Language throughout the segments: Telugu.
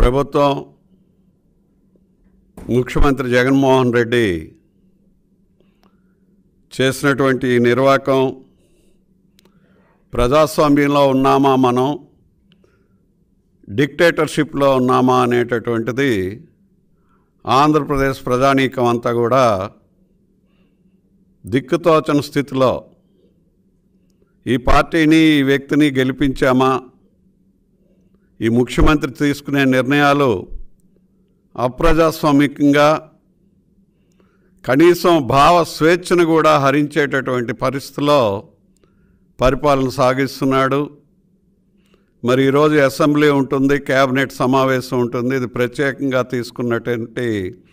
ప్రభుత్వం ముఖ్యమంత్రి జగన్మోహన్ రెడ్డి చేసినటువంటి ఈ నిర్వాకం ప్రజాస్వామ్యంలో ఉన్నామా మనం డిక్టేటర్షిప్లో ఉన్నామా అనేటటువంటిది ఆంధ్రప్రదేశ్ ప్రజానీకం అంతా కూడా దిక్కుతోచని స్థితిలో ఈ పార్టీని ఈ వ్యక్తిని గెలిపించామా ఈ ముఖ్యమంత్రి తీసుకునే నిర్ణయాలు అప్రజాస్వామికంగా కనీసం భావ స్వేచ్ఛను కూడా హరించేటటువంటి పరిస్థితిలో పరిపాలన సాగిస్తున్నాడు మరి ఈరోజు అసెంబ్లీ ఉంటుంది కేబినెట్ సమావేశం ఉంటుంది ఇది ప్రత్యేకంగా తీసుకున్నటువంటి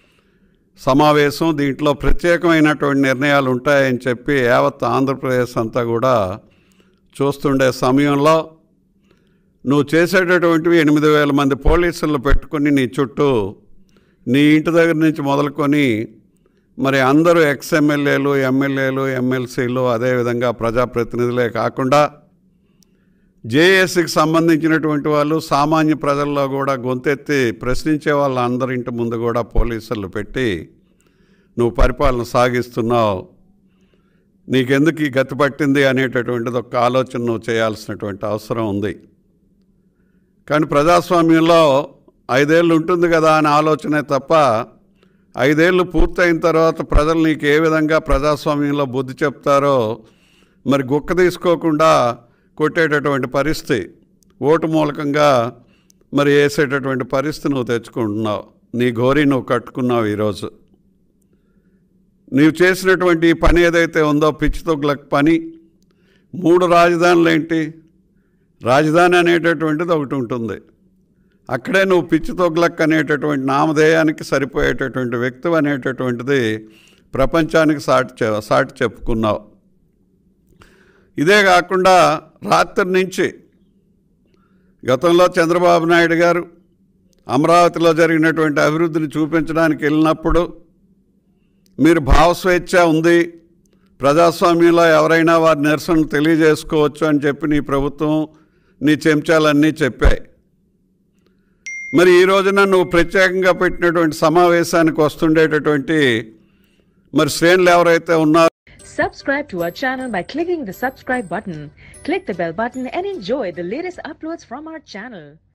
సమావేశం దీంట్లో ప్రత్యేకమైనటువంటి నిర్ణయాలు ఉంటాయని చెప్పి యావత్ ఆంధ్రప్రదేశ్ అంతా కూడా చూస్తుండే సమయంలో నువ్వు చేసేటటువంటివి ఎనిమిది వేల మంది పోలీసులు పెట్టుకుని నీ చుట్టూ నీ ఇంటి దగ్గర నుంచి మొదలుకొని మరి అందరూ ఎక్స్ఎమ్మెల్యేలు ఎమ్మెల్యేలు ఎమ్మెల్సీలు అదేవిధంగా ప్రజాప్రతినిధులే కాకుండా జేఏసీకి సంబంధించినటువంటి వాళ్ళు సామాన్య ప్రజల్లో కూడా గొంతెత్తి ప్రశ్నించే వాళ్ళ అందరింటి ముందు కూడా పోలీసులు పెట్టి నువ్వు పరిపాలన సాగిస్తున్నావు నీకెందుకు ఈ గతి పట్టింది అనేటటువంటిది ఒక ఆలోచన నువ్వు చేయాల్సినటువంటి అవసరం ఉంది కానీ ప్రజాస్వామ్యంలో ఐదేళ్ళు ఉంటుంది కదా అనే ఆలోచనే తప్ప ఐదేళ్ళు పూర్తయిన తర్వాత ప్రజలు నీకు ఏ విధంగా ప్రజాస్వామ్యంలో బుద్ధి చెప్తారో మరి గుక్క తీసుకోకుండా కొట్టేటటువంటి పరిస్థితి ఓటు మూలకంగా మరి వేసేటటువంటి పరిస్థితి నువ్వు తెచ్చుకుంటున్నావు నీ గోరి నువ్వు కట్టుకున్నావు ఈరోజు నీవు చేసినటువంటి ఈ పని ఏదైతే ఉందో పిచ్చితొగ్గులకు పని మూడు రాజధానులు ఏంటి రాజధాని అనేటటువంటిది ఒకటి ఉంటుంది అక్కడే నువ్వు పిచ్చితొగ్గులకు అనేటటువంటి నామధేయానికి సరిపోయేటటువంటి వ్యక్తి అనేటటువంటిది ప్రపంచానికి సాటి చె- సాటి చెప్పుకున్నావు ఇదే కాకుండా రాత్రి నుంచి గతంలో చంద్రబాబు నాయుడు గారు అమరావతిలో జరిగినటువంటి అభివృద్ధిని చూపించడానికి వెళ్ళినప్పుడు మీరు భావస్వేచ్ఛ ఉంది ప్రజాస్వామ్యంలో ఎవరైనా వారి నిరసనలు తెలియజేసుకోవచ్చు అని చెప్పి నీ ప్రభుత్వం నీ చెంచాలన్నీ చెప్పాయి మరి ఈ రోజున నువ్వు ప్రత్యేకంగా పెట్టినటువంటి సమావేశానికి వస్తుండేటటువంటి మరి శ్రేణులు ఎవరైతే ఉన్నారో Subscribe to our channel by clicking the subscribe button. Click the bell button and enjoy the latest uploads from our channel.